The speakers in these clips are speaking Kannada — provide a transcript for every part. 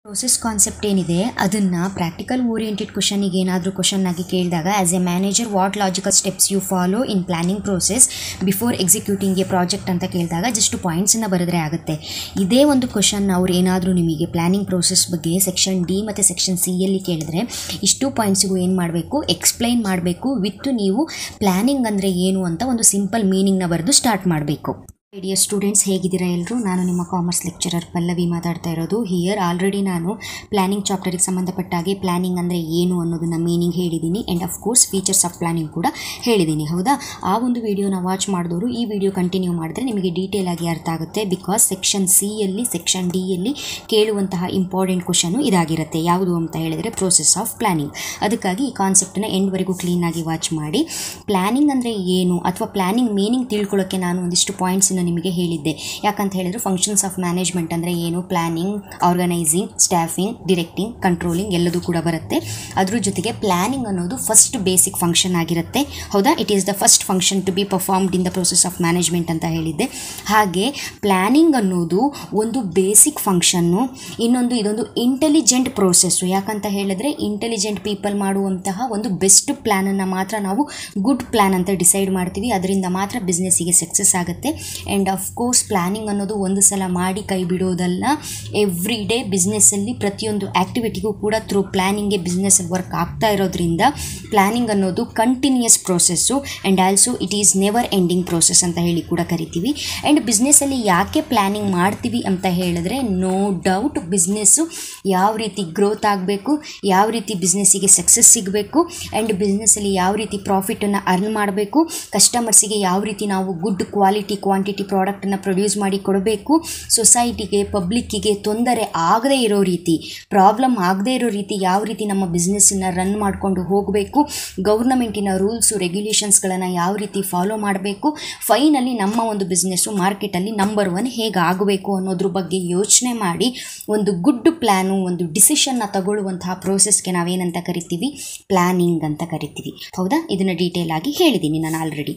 ಪ್ರೋಸೆಸ್ ಕಾನ್ಸೆಪ್ಟ್ ಏನಿದೆ ಅದನ್ನು ಪ್ರಾಕ್ಟಿಕಲ್ ಓರಿಯೆಂಟೆಡ್ ಕ್ವಶನಿಗೆ ಏನಾದರೂ ಕ್ವಶನ್ ಆಗಿ ಕೇಳಿದಾಗ as a manager what logical steps you follow in planning process before executing a project ಅಂತ ಕೇಳಿದಾಗ ಜಸ್ಟ್ ಪಾಯಿಂಟ್ಸನ್ನು ಬರೆದ್ರೆ ಆಗುತ್ತೆ ಇದೇ ಒಂದು ಕ್ವಶನ್ ಅವ್ರು ಏನಾದರೂ ನಿಮಗೆ ಪ್ಲಾನಿಂಗ್ ಪ್ರೋಸೆಸ್ ಬಗ್ಗೆ ಸೆಕ್ಷನ್ ಡಿ ಮತ್ತು ಸೆಕ್ಷನ್ ಸಿ ಯಲ್ಲಿ ಕೇಳಿದ್ರೆ ಇಷ್ಟು ಪಾಯಿಂಟ್ಸಿಗೂ ಏನು ಮಾಡಬೇಕು ಎಕ್ಸ್ಪ್ಲೈನ್ ಮಾಡಬೇಕು ವಿತ್ ನೀವು ಪ್ಲಾನಿಂಗ್ ಅಂದರೆ ಏನು ಅಂತ ಒಂದು ಸಿಂಪಲ್ ಮೀನಿಂಗ್ನ ಬರೆದು ಸ್ಟಾರ್ಟ್ ಮಾಡಬೇಕು ಡಿಯರ್ ಸ್ಟೂಡೆಂಟ್ಸ್ ಹೇಗಿದ್ದೀರಾ ಎಲ್ಲರೂ ನಾನು ನಿಮ್ಮ ಕಾಮರ್ಸ್ ಲೆಕ್ಚರರ್ ಪಲ್ಲವಿ ಮಾತಾಡ್ತಾ ಇರೋದು ಹಿಯರ್ ಆಲ್ರೆಡಿ ನಾನು ಪ್ಲಾನಿಂಗ್ ಚಾಪ್ಟರಿಗೆ ಸಂಬಂಧಪಟ್ಟ ಹಾಗೆ ಪ್ಲಾನಿಂಗ್ ಅಂದರೆ ಏನು ಅನ್ನೋದನ್ನ ಮೀನಿಂಗ್ ಹೇಳಿದ್ದೀನಿ and of course features of planning ಕೂಡ ಹೇಳಿದ್ದೀನಿ ಹೌದಾ ಆ ಒಂದು ವಿಡಿಯೋನ ವಾಚ್ ಮಾಡಿದವರು ಈ ವಿಡಿಯೋ ಕಂಟಿನ್ಯೂ ಮಾಡಿದ್ರೆ ನಿಮಗೆ ಡೀಟೇಲ್ ಆಗಿ ಅರ್ಥ ಆಗುತ್ತೆ ಬಿಕಾಸ್ ಸೆಕ್ಷನ್ ಸಿಯಲ್ಲಿ ಸೆಕ್ಷನ್ ಡಿಯಲ್ಲಿ ಕೇಳುವಂತಹ ಇಂಪಾರ್ಟೆಂಟ್ ಕ್ವಶನು ಇದಾಗಿರುತ್ತೆ ಯಾವುದು ಅಂತ ಹೇಳಿದರೆ ಪ್ರೋಸೆಸ್ ಆಫ್ ಪ್ಲಾನಿಂಗ್ ಅದಕ್ಕಾಗಿ ಈ ಕಾನ್ಸೆಪ್ಟನ್ನು ಎಂಡ್ವರೆಗೂ ಕ್ಲೀನಾಗಿ ವಾಚ್ ಮಾಡಿ ಪ್ಲಾನಿಂಗ್ ಅಂದರೆ ಏನು ಅಥವಾ ಪ್ಲಾನಿಂಗ್ ಮೀನಿಂಗ್ ತಿಳ್ಕೊಳ್ಳೋಕ್ಕೆ ನಾನು ಒಂದಿಷ್ಟು ಪಾಯಿಂಟ್ಸನ್ನು ನಿಮಗೆ ಹೇಳಿದ್ದೆ ಯಾಕಂತ ಹೇಳಿದ್ರೆ ಫಂಕ್ಷನ್ಸ್ ಆಫ್ ಮ್ಯಾನೇಜ್ಮೆಂಟ್ ಅಂದರೆ ಏನು planning organising staffing directing controlling ಎಲ್ಲದೂ ಕೂಡ ಬರುತ್ತೆ ಅದ್ರ ಜೊತೆಗೆ ಪ್ಲಾನಿಂಗ್ ಅನ್ನೋದು ಫಸ್ಟ್ ಬೇಸಿಕ್ ಫಂಕ್ಷನ್ ಆಗಿರುತ್ತೆ ಹೌದಾ it is the first function to be performed in the process of management ಅಂತ ಹೇಳಿದ್ದೆ ಹಾಗೆ ಪ್ಲಾನಿಂಗ್ ಅನ್ನೋದು ಒಂದು ಬೇಸಿಕ್ ಫಂಕ್ಷನ್ನು ಇನ್ನೊಂದು ಇದೊಂದು ಇಂಟೆಲಿಜೆಂಟ್ ಪ್ರೋಸೆಸ್ಸು ಯಾಕಂತ ಹೇಳಿದ್ರೆ ಇಂಟೆಲಿಜೆಂಟ್ ಪೀಪಲ್ ಮಾಡುವಂತಹ ಒಂದು ಬೆಸ್ಟ್ ಪ್ಲ್ಯಾನನ್ನು ಮಾತ್ರ ನಾವು ಗುಡ್ ಪ್ಲ್ಯಾನ್ ಅಂತ ಡಿಸೈಡ್ ಮಾಡ್ತೀವಿ ಅದರಿಂದ ಮಾತ್ರ ಬಿಸ್ನೆಸ್ಸಿಗೆ ಸಕ್ಸಸ್ ಆಗುತ್ತೆ ಆ್ಯಂಡ್ ಆಫ್ ಕೋರ್ಸ್ ಪ್ಲ್ಯಾನಿಂಗ್ ಅನ್ನೋದು ಒಂದು ಸಲ ಮಾಡಿ ಕೈ ಬಿಡೋದಲ್ಲ ಎವ್ರಿ ಡೇ ಬಿಸ್ನೆಸ್ಸಲ್ಲಿ ಪ್ರತಿಯೊಂದು ಆ್ಯಕ್ಟಿವಿಟಿಗೂ ಕೂಡ ಥ್ರೂ ಪ್ಲ್ಯಾನಿಂಗ್ಗೆ ಬಿಸ್ನೆಸ್ ವರ್ಕ್ ಆಗ್ತಾ ಇರೋದ್ರಿಂದ ಪ್ಲ್ಯಾನಿಂಗ್ ಅನ್ನೋದು continuous process and also it is never ending process ಅಂತ ಹೇಳಿ ಕೂಡ ಕರಿತೀವಿ ಆ್ಯಂಡ್ ಬಿಸ್ನೆಸ್ಸಲ್ಲಿ ಯಾಕೆ ಪ್ಲ್ಯಾನಿಂಗ್ ಮಾಡ್ತೀವಿ ಅಂತ ಹೇಳಿದ್ರೆ ನೋ ಡೌಟ್ ಬಿಸ್ನೆಸ್ಸು ಯಾವ ರೀತಿ ಗ್ರೋತ್ ಆಗಬೇಕು ಯಾವ ರೀತಿ ಬಿಸ್ನೆಸ್ಸಿಗೆ ಸಕ್ಸಸ್ ಸಿಗಬೇಕು ಆ್ಯಂಡ್ ಬಿಸ್ನೆಸ್ಸಲ್ಲಿ ಯಾವ ರೀತಿ ಪ್ರಾಫಿಟನ್ನು ಅರ್ನ್ ಮಾಡಬೇಕು ಕಸ್ಟಮರ್ಸಿಗೆ ಯಾವ ರೀತಿ ನಾವು ಗುಡ್ ಕ್ವಾಲಿಟಿ ಕ್ವಾಂಟಿಟಿ ಪ್ರಾಡಕ್ಟನ್ನು ಪ್ರೊಡ್ಯೂಸ್ ಮಾಡಿ ಕೊಡಬೇಕು ಸೊಸೈಟಿಗೆ ಪಬ್ಲಿಕ್ಕಿಗೆ ತೊಂದರೆ ಆಗದೇ ಇರೋ ರೀತಿ ಪ್ರಾಬ್ಲಮ್ ಆಗದೇ ಇರೋ ರೀತಿ ಯಾವ ರೀತಿ ನಮ್ಮ ಬಿಸ್ನೆಸ್ಸನ್ನು ರನ್ ಮಾಡಿಕೊಂಡು ಹೋಗಬೇಕು ಗೌರ್ನಮೆಂಟಿನ ರೂಲ್ಸು ರೆಗ್ಯುಲೇಷನ್ಸ್ಗಳನ್ನು ಯಾವ ರೀತಿ ಫಾಲೋ ಮಾಡಬೇಕು ಫೈನಲಿ ನಮ್ಮ ಒಂದು ಬಿಸ್ನೆಸ್ಸು ಮಾರ್ಕೆಟಲ್ಲಿ ನಂಬರ್ ಒನ್ ಹೇಗೆ ಆಗಬೇಕು ಅನ್ನೋದ್ರ ಬಗ್ಗೆ ಯೋಚನೆ ಮಾಡಿ ಒಂದು ಗುಡ್ ಪ್ಲ್ಯಾನು ಒಂದು ಡಿಸಿಷನ್ನ ತಗೊಳ್ಳುವಂತಹ ಪ್ರೋಸೆಸ್ಗೆ ನಾವೇನಂತ ಕರಿತೀವಿ ಪ್ಲ್ಯಾನಿಂಗ್ ಅಂತ ಕರಿತೀವಿ ಹೌದಾ ಇದನ್ನು ಡೀಟೇಲ್ ಆಗಿ ಹೇಳಿದ್ದೀನಿ ನಾನು ಆಲ್ರೆಡಿ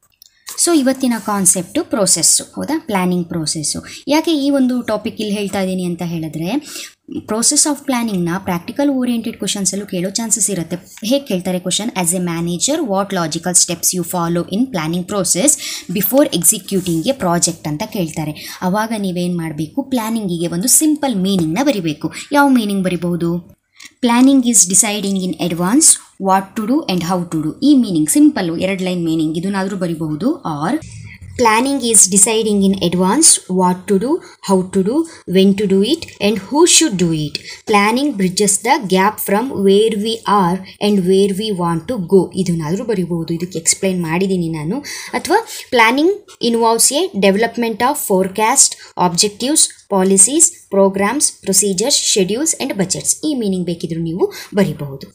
ಸೊ ಇವತ್ತಿನ ಕಾನ್ಸೆಪ್ಟು ಪ್ರೋಸೆಸ್ಸು ಹೌದಾ ಪ್ಲ್ಯಾನಿಂಗ್ ಪ್ರೋಸೆಸ್ಸು ಯಾಕೆ ಈ ಒಂದು ಟಾಪಿಕ್ ಇಲ್ಲಿ ಹೇಳ್ತಾ ಇದ್ದೀನಿ ಅಂತ ಹೇಳಿದ್ರೆ ಪ್ರೋಸೆಸ್ ಆಫ್ ಪ್ಲ್ಯಾನಿಂಗ್ನ ಪ್ರಾಕ್ಟಿಕಲ್ ಓರಿಯೆಂಟೆಡ್ ಕ್ವಶನ್ಸಲ್ಲೂ ಕೇಳೋ ಚಾನ್ಸಸ್ ಇರುತ್ತೆ ಹೇಗೆ ಕೇಳ್ತಾರೆ question as a manager what logical steps you follow in planning process before executing a project ಅಂತ ಕೇಳ್ತಾರೆ ಆವಾಗ ನೀವೇನು ಮಾಡಬೇಕು ಪ್ಲ್ಯಾನಿಂಗಿಗೆ ಒಂದು ಸಿಂಪಲ್ ಮೀನಿಂಗ್ನ ಬರಿಬೇಕು ಯಾವ ಮೀನಿಂಗ್ ಬರಿಬಹುದು planning is deciding in advance what to do and how to do ಈ ಮೀನಿಂಗ್ ಸಿಂಪಲ್ಲು ಎರಡು ಲೈನ್ ಮೀನಿಂಗ್ ಇದನ್ನಾದರೂ ಬರಿಬಹುದು or planning is deciding in advance what to do how to do when to do it and who should do it planning bridges the gap from where we are and where we want to go ಇದನ್ನಾದರೂ ಬರಿಬಹುದು ಇದಕ್ಕೆ ಎಕ್ಸ್ಪ್ಲೈನ್ ಮಾಡಿದ್ದೀನಿ ನಾನು ಅಥವಾ planning involves A development of forecast objectives policies programs procedures schedules and budgets ಈ ಮೀನಿಂಗ್ ಬೇಕಿದ್ರೂ ನೀವು ಬರಿಬಹುದು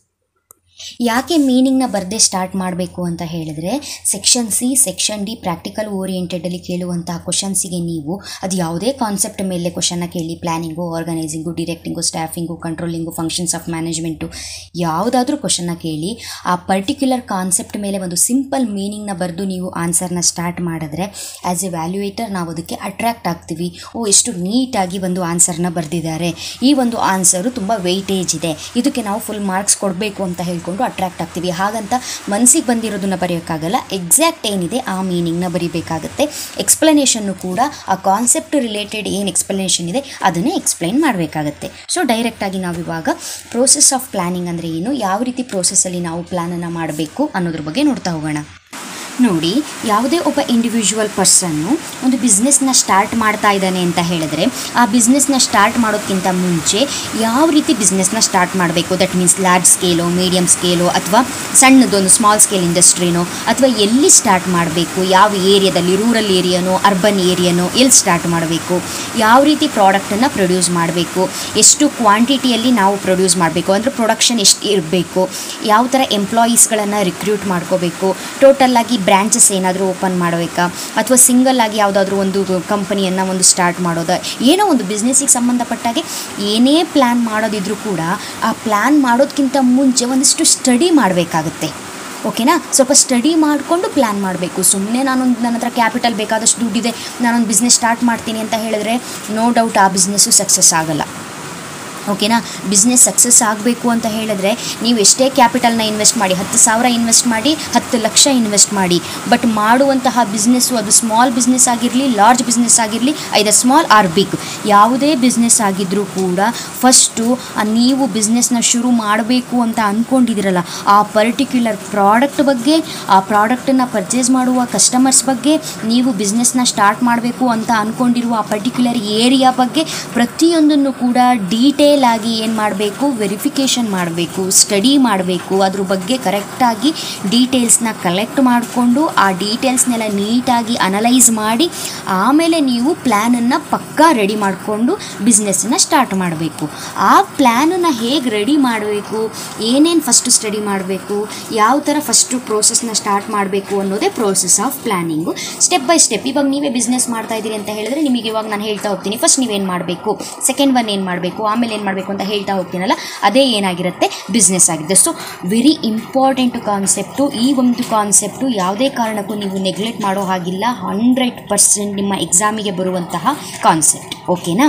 ಯಾಕೆ ಮೀನಿಂಗ್ನ ಬರದೆ ಸ್ಟಾರ್ಟ್ ಮಾಡಬೇಕು ಅಂತ ಹೇಳಿದ್ರೆ section C section D practical ಓರಿಯೆಂಟೆಡಲ್ಲಿ ಕೇಳುವಂತಹ ಕ್ವಶನ್ಸಿಗೆ ನೀವು ಅದು ಯಾವುದೇ ಕಾನ್ಸೆಪ್ಟ್ ಮೇಲೆ ಕ್ವಶನ್ನ ಕೇಳಿ planning organizing directing staffing controlling functions of management ಯಾವುದಾದ್ರೂ ಕ್ವಶನ್ನ ಕೇಳಿ ಆ ಪರ್ಟಿಕ್ಯುಲರ್ ಕಾನ್ಸೆಪ್ಟ್ ಮೇಲೆ ಒಂದು ಸಿಂಪಲ್ ಮೀನಿಂಗ್ನ ಬರೆದು ನೀವು ಆನ್ಸರ್ನ ಸ್ಟಾರ್ಟ್ ಮಾಡಿದ್ರೆ ಆ್ಯಸ್ ಎ ವ್ಯಾಲ್ಯೂಯೇಟರ್ ನಾವು ಅದಕ್ಕೆ ಅಟ್ರ್ಯಾಕ್ಟ್ ಆಗ್ತೀವಿ ಓ ಎಷ್ಟು ನೀಟಾಗಿ ಒಂದು ಆನ್ಸರ್ನ ಬರೆದಿದ್ದಾರೆ ಈ ಒಂದು ಆನ್ಸರು ತುಂಬ ವೆಯ್ಟೇಜ್ ಇದೆ ಇದಕ್ಕೆ ನಾವು ಫುಲ್ ಮಾರ್ಕ್ಸ್ ಕೊಡಬೇಕು ಅಂತ ಹೇಳ್ಕೊಂಡು ಅಟ್ರಾಕ್ಟ್ ಆಗ್ತೀವಿ ಹಾಗಂತ ಮನಸ್ಸಿಗೆ ಬಂದಿರೋದನ್ನ ಬರೆಯೋಕ್ಕಾಗಲ್ಲ ಎಕ್ಸಾಕ್ಟ್ ಏನಿದೆ ಆ ಮೀನಿಂಗ್ನ ಬರಿಬೇಕಾಗುತ್ತೆ ಎಕ್ಸ್ಪ್ಲನೇಷನ್ನು ಕೂಡ ಆ ಕಾನ್ಸೆಪ್ಟ್ ರಿಲೇಟೆಡ್ ಏನು ಎಕ್ಸ್ಪ್ಲನೇಷನ್ ಇದೆ ಅದನ್ನೇ ಎಕ್ಸ್ಪ್ಲೈನ್ ಮಾಡಬೇಕಾಗತ್ತೆ ಸೊ ಡೈರೆಕ್ಟಾಗಿ ನಾವು ಇವಾಗ ಪ್ರೋಸೆಸ್ ಆಫ್ ಪ್ಲ್ಯಾನಿಂಗ್ ಅಂದರೆ ಏನು ಯಾವ ರೀತಿ ಪ್ರೋಸೆಸ್ಸಲ್ಲಿ ನಾವು ಪ್ಲ್ಯಾನನ್ನು ಮಾಡಬೇಕು ಅನ್ನೋದ್ರ ಬಗ್ಗೆ ನೋಡ್ತಾ ಹೋಗೋಣ ನೋಡಿ ಯಾವುದೇ ಒಬ್ಬ ಇಂಡಿವಿಜುವಲ್ ಪರ್ಸನ್ನು ಒಂದು ಬಿಸ್ನೆಸ್ನ ಸ್ಟಾರ್ಟ್ ಮಾಡ್ತಾ ಇದ್ದಾನೆ ಅಂತ ಹೇಳಿದ್ರೆ ಆ ಬಿಸ್ನೆಸ್ನ ಸ್ಟಾರ್ಟ್ ಮಾಡೋದಕ್ಕಿಂತ ಮುಂಚೆ ಯಾವ ರೀತಿ ಬಿಸ್ನೆಸ್ನ ಸ್ಟಾರ್ಟ್ ಮಾಡಬೇಕು ದಟ್ ಮೀನ್ಸ್ ಲಾರ್ಜ್ ಸ್ಕೇಲೋ ಮೀಡಿಯಮ್ ಸ್ಕೇಲೋ ಅಥವಾ ಸಣ್ಣದೊಂದು ಸ್ಮಾಲ್ ಸ್ಕೇಲ್ ಇಂಡಸ್ಟ್ರಿನೋ ಅಥವಾ ಎಲ್ಲಿ ಸ್ಟಾರ್ಟ್ ಮಾಡಬೇಕು ಯಾವ ಏರಿಯಾದಲ್ಲಿ ರೂರಲ್ ಏರಿಯಾನೋ ಅರ್ಬನ್ ಏರಿಯಾನೋ ಎಲ್ಲಿ ಸ್ಟಾರ್ಟ್ ಮಾಡಬೇಕು ಯಾವ ರೀತಿ ಪ್ರಾಡಕ್ಟನ್ನು ಪ್ರೊಡ್ಯೂಸ್ ಮಾಡಬೇಕು ಎಷ್ಟು ಕ್ವಾಂಟಿಟಿಯಲ್ಲಿ ನಾವು ಪ್ರೊಡ್ಯೂಸ್ ಮಾಡಬೇಕು ಅಂದರೆ ಪ್ರೊಡಕ್ಷನ್ ಎಷ್ಟು ಇರಬೇಕು ಯಾವ ಥರ ಎಂಪ್ಲಾಯೀಸ್ಗಳನ್ನು ರಿಕ್ರೂಟ್ ಮಾಡ್ಕೋಬೇಕು ಟೋಟಲ್ಲಾಗಿ ಬ್ರ್ಯಾಂಚಸ್ ಏನಾದರೂ ಓಪನ್ ಮಾಡಬೇಕಾ ಅಥವಾ ಸಿಂಗಲ್ ಆಗಿ ಯಾವುದಾದ್ರೂ ಒಂದು ಕಂಪನಿಯನ್ನು ಒಂದು ಸ್ಟಾರ್ಟ್ ಮಾಡೋದ ಏನೋ ಒಂದು ಬಿಸ್ನೆಸ್ಸಿಗೆ ಸಂಬಂಧಪಟ್ಟಾಗೆ ಏನೇ ಪ್ಲ್ಯಾನ್ ಮಾಡೋದಿದ್ರೂ ಕೂಡ ಆ ಪ್ಲ್ಯಾನ್ ಮಾಡೋದಕ್ಕಿಂತ ಮುಂಚೆ ಒಂದಿಷ್ಟು ಸ್ಟಡಿ ಮಾಡಬೇಕಾಗುತ್ತೆ ಓಕೆನಾ ಸ್ವಲ್ಪ ಸ್ಟಡಿ ಮಾಡಿಕೊಂಡು ಪ್ಲ್ಯಾನ್ ಮಾಡಬೇಕು ಸುಮ್ಮನೆ ನಾನೊಂದು ನನ್ನ ಹತ್ರ ಕ್ಯಾಪಿಟಲ್ ಬೇಕಾದಷ್ಟು ದುಡ್ಡಿದೆ ನಾನೊಂದು ಬಿಸ್ನೆಸ್ ಸ್ಟಾರ್ಟ್ ಮಾಡ್ತೀನಿ ಅಂತ ಹೇಳಿದ್ರೆ ನೋ ಡೌಟ್ ಆ ಬಿಸ್ನೆಸ್ಸು ಸಕ್ಸಸ್ ಆಗಲ್ಲ ಓಕೆನಾ ಬಿಸ್ನೆಸ್ ಸಕ್ಸಸ್ ಆಗಬೇಕು ಅಂತ ಹೇಳಿದ್ರೆ ನೀವು ಎಷ್ಟೇ ಕ್ಯಾಪಿಟಲ್ನ ಇನ್ವೆಸ್ಟ್ ಮಾಡಿ ಹತ್ತು ಸಾವಿರ ಇನ್ವೆಸ್ಟ್ ಮಾಡಿ ಹತ್ತು ಲಕ್ಷ ಇನ್ವೆಸ್ಟ್ ಮಾಡಿ ಬಟ್ ಮಾಡುವಂತಹ ಬಿಸ್ನೆಸ್ಸು ಅದು ಸ್ಮಾಲ್ ಬಿಸ್ನೆಸ್ ಆಗಿರಲಿ ಲಾರ್ಜ್ ಬಿಸ್ನೆಸ್ ಆಗಿರಲಿ ಐದರ್ ಸ್ಮಾಲ್ ಆರ್ ಬಿಗ್ ಯಾವುದೇ ಬಿಸ್ನೆಸ್ ಆಗಿದ್ದರೂ ಕೂಡ ಫಸ್ಟು ನೀವು ಬಿಸ್ನೆಸ್ನ ಶುರು ಮಾಡಬೇಕು ಅಂತ ಅಂದ್ಕೊಂಡಿದ್ದೀರಲ್ಲ ಆ ಪರ್ಟಿಕ್ಯುಲರ್ ಪ್ರಾಡಕ್ಟ್ ಬಗ್ಗೆ ಆ ಪ್ರಾಡಕ್ಟನ್ನು ಪರ್ಚೇಸ್ ಮಾಡುವ ಕಸ್ಟಮರ್ಸ್ ಬಗ್ಗೆ ನೀವು ಬಿಸ್ನೆಸ್ನ ಸ್ಟಾರ್ಟ್ ಮಾಡಬೇಕು ಅಂತ ಅಂದ್ಕೊಂಡಿರುವ ಆ ಪರ್ಟಿಕ್ಯುಲರ್ ಏರಿಯಾ ಬಗ್ಗೆ ಪ್ರತಿಯೊಂದನ್ನು ಕೂಡ ಡೀಟೇಲ್ ಆಗಿ ಏನು ಮಾಡಬೇಕು ವೆರಿಫಿಕೇಷನ್ ಮಾಡಬೇಕು ಸ್ಟಡಿ ಮಾಡಬೇಕು ಅದ್ರ ಬಗ್ಗೆ ಕರೆಕ್ಟಾಗಿ ಡೀಟೇಲ್ಸ್ನ ಕಲೆಕ್ಟ್ ಮಾಡಿಕೊಂಡು ಆ ಡೀಟೇಲ್ಸ್ನೆಲ್ಲ ನೀಟಾಗಿ ಅನಲೈಸ್ ಮಾಡಿ ಆಮೇಲೆ ನೀವು ಪ್ಲ್ಯಾನನ್ನು ಪಕ್ಕಾ ರೆಡಿ ಮಾಡಿಕೊಂಡು ಬಿಸ್ನೆಸ್ಸನ್ನು ಸ್ಟಾರ್ಟ್ ಮಾಡಬೇಕು ಆ ಪ್ಲ್ಯಾನನ್ನು ಹೇಗೆ ರೆಡಿ ಮಾಡಬೇಕು ಏನೇನು ಫಸ್ಟು ಸ್ಟಡಿ ಮಾಡಬೇಕು ಯಾವ ಥರ ಫಸ್ಟು ಪ್ರೋಸೆಸ್ನ ಸ್ಟಾರ್ಟ್ ಮಾಡಬೇಕು ಅನ್ನೋದೇ process of planning step by step ಇವಾಗ ನೀವೇ ಬಿಸ್ನೆಸ್ ಮಾಡ್ತಾ ಇದ್ದೀರಿ ಅಂತ ಹೇಳಿದ್ರೆ ನಿಮಗೆ ಇವಾಗ ನಾನು ಹೇಳ್ತಾ ಹೋಗ್ತೀನಿ ಫಸ್ಟ್ ನೀವೇನು ಮಾಡಬೇಕು ಸೆಕೆಂಡ್ ಒನ್ ಏನು ಮಾಡಬೇಕು ಆಮೇಲೆ ಏನು ಮಾಡಬೇಕು ಅಂತ ಹೇಳ್ತಾ ಹೋಗ್ತೀನಲ್ಲ ಅದೇ ಏನಾಗಿರುತ್ತೆ ಬಿಸ್ನೆಸ್ ಆಗಿದೆ ಸೊ ವೆರಿ ಇಂಪಾರ್ಟೆಂಟ್ ಕಾನ್ಸೆಪ್ಟು ಈ ಒಂದು ಕಾನ್ಸೆಪ್ಟು ಯಾವುದೇ ಕಾರಣಕ್ಕೂ ನೀವು ನೆಗ್ಲೆಕ್ಟ್ ಮಾಡೋ ಹಾಗಿಲ್ಲ ಹಂಡ್ರೆಡ್ ಪರ್ಸೆಂಟ್ ನಿಮ್ಮ ಎಕ್ಸಾಮಿಗೆ ಬರುವಂತಹ ಕಾನ್ಸೆಪ್ಟ್ ಓಕೆನಾ